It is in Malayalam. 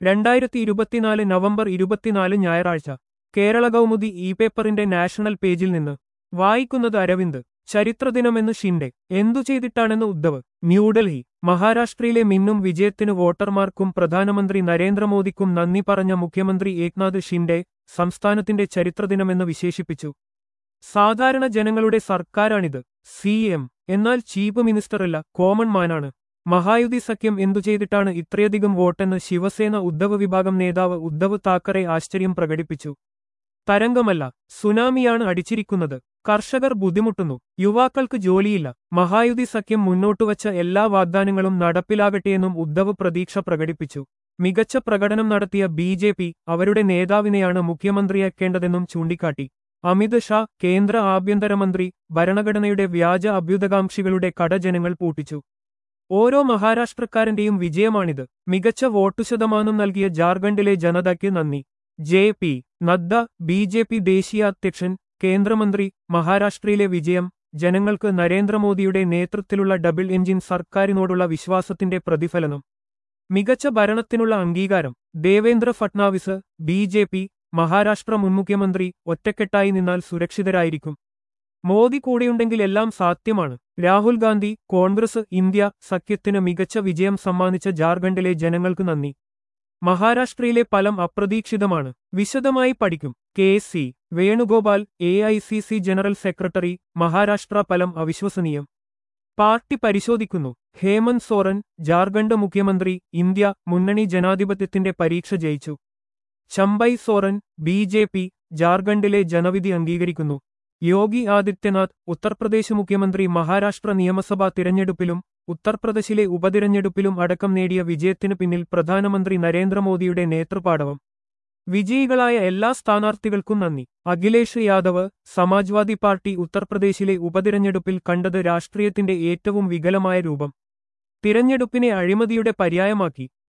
രണ്ടായിരത്തി ഇരുപത്തിനാല് നവംബർ ഇരുപത്തിനാല് ഞായറാഴ്ച കേരള കൗമുദി ഇ പേപ്പറിന്റെ നാഷണൽ പേജിൽ നിന്ന് വായിക്കുന്നത് അരവിന്ദ് ചരിത്രദിനമെന്ന് ഷിൻഡെ എന്തു ചെയ്തിട്ടാണെന്ന് ഉദ്ധവ് ന്യൂഡൽഹി മഹാരാഷ്ട്രയിലെ മിന്നും വിജയത്തിന് വോട്ടർമാർക്കും പ്രധാനമന്ത്രി നരേന്ദ്രമോദിക്കും നന്ദി പറഞ്ഞ മുഖ്യമന്ത്രി ഏക്നാഥ് ഷിൻഡെ സംസ്ഥാനത്തിന്റെ ചരിത്രദിനമെന്ന് വിശേഷിപ്പിച്ചു സാധാരണ ജനങ്ങളുടെ സർക്കാരാണിത് സി എം എന്നാൽ ചീഫ് മിനിസ്റ്ററല്ല കോമൺ മാനാണ് മഹായുതി സഖ്യം എന്തു ചെയ്തിട്ടാണ് ഇത്രയധികം വോട്ടെന്ന് ശിവസേന ഉദ്ധവ് വിഭാഗം നേതാവ് ഉദ്ധവ് താക്കറെ ആശ്ചര്യം പ്രകടിപ്പിച്ചു തരംഗമല്ല സുനാമിയാണ് അടിച്ചിരിക്കുന്നത് കർഷകർ ബുദ്ധിമുട്ടുന്നു യുവാക്കൾക്ക് ജോലിയില്ല മഹായുതി സഖ്യം മുന്നോട്ടുവച്ച എല്ലാ വാഗ്ദാനങ്ങളും നടപ്പിലാകട്ടെയെന്നും ഉദ്ധവ് പ്രതീക്ഷ പ്രകടിപ്പിച്ചു മികച്ച പ്രകടനം നടത്തിയ ബി ജെ പി അവരുടെ നേതാവിനെയാണ് മുഖ്യമന്ത്രിയാക്കേണ്ടതെന്നും ചൂണ്ടിക്കാട്ടി അമിത് ഷാ കേന്ദ്ര ആഭ്യന്തരമന്ത്രി ഭരണഘടനയുടെ വ്യാജ അഭ്യുതകാംക്ഷികളുടെ കട ജനങ്ങൾ പൂട്ടിച്ചു ഓരോ മഹാരാഷ്ട്രക്കാരന്റെയും വിജയമാണിത് മികച്ച വോട്ടു ശതമാനം നൽകിയ ജാർഖണ്ഡിലെ ജനതയ്ക്ക് നന്ദി J P Nadda B J P ദേശീയ അധ്യക്ഷൻ കേന്ദ്രമന്ത്രി മഹാരാഷ്ട്രയിലെ വിജയം ജനങ്ങൾക്ക് നരേന്ദ്രമോദിയുടെ നേതൃത്വത്തിലുള്ള ഡബിൾ എഞ്ചിൻ സർക്കാരിനോടുള്ള വിശ്വാസത്തിന്റെ പ്രതിഫലനം മികച്ച ഭരണത്തിനുള്ള അംഗീകാരം Devendra Fadnavis B J P Maharashtra മുൻ മുഖ്യമന്ത്രി ഒറ്റക്കെട്ടായി നിന്നാൽ സുരക്ഷിതരായിരിക്കും മോദി കൂടെയുണ്ടെങ്കിൽ എല്ലാം സാധ്യമാണ് രാഹുൽ ഗാന്ധി കോൺഗ്രസ് ഇന്ത്യ സഖ്യത്തിന് മികച്ച വിജയം സമ്മാനിച്ച ജാർഖണ്ഡിലെ ജനങ്ങൾക്ക് നന്ദി മഹാരാഷ്ട്രയിലെ ഫലം അപ്രതീക്ഷിതമാണ് വിശദമായി പഠിക്കും K C Venugopal A I C C general secretary Maharashtra ഫലം അവിശ്വസനീയം പാർട്ടി പരിശോധിക്കുന്നു ഹേമന്ത് സോറൻ ജാർഖണ്ഡ് മുഖ്യമന്ത്രി ഇന്ത്യ മുന്നണി ജനാധിപത്യത്തിന്റെ പരീക്ഷ ജയിച്ചു Champai Soren B J P ജാർഖണ്ഡിലെ ജനവിധി അംഗീകരിക്കുന്നു യോഗി ആദിത്യനാഥ് ഉത്തർപ്രദേശ് മുഖ്യമന്ത്രി മഹാരാഷ്ട്ര നിയമസഭാ തിരഞ്ഞെടുപ്പിലും ഉത്തർപ്രദേശിലെ ഉപതിരഞ്ഞെടുപ്പിലും അടക്കം നേടിയ വിജയത്തിനു പിന്നിൽ പ്രധാനമന്ത്രി നരേന്ദ്രമോദിയുടെ നേതൃപാടവം വിജയികളായ എല്ലാ സ്ഥാനാർത്ഥികൾക്കും നന്ദി അഖിലേഷ് യാദവ് സമാജ്വാദി പാർട്ടി ഉത്തർപ്രദേശിലെ ഉപതിരഞ്ഞെടുപ്പിൽ കണ്ടത് രാഷ്ട്രീയത്തിന്റെ ഏറ്റവും വികലമായ രൂപം തിരഞ്ഞെടുപ്പിനെ അഴിമതിയുടെ പര്യായമാക്കി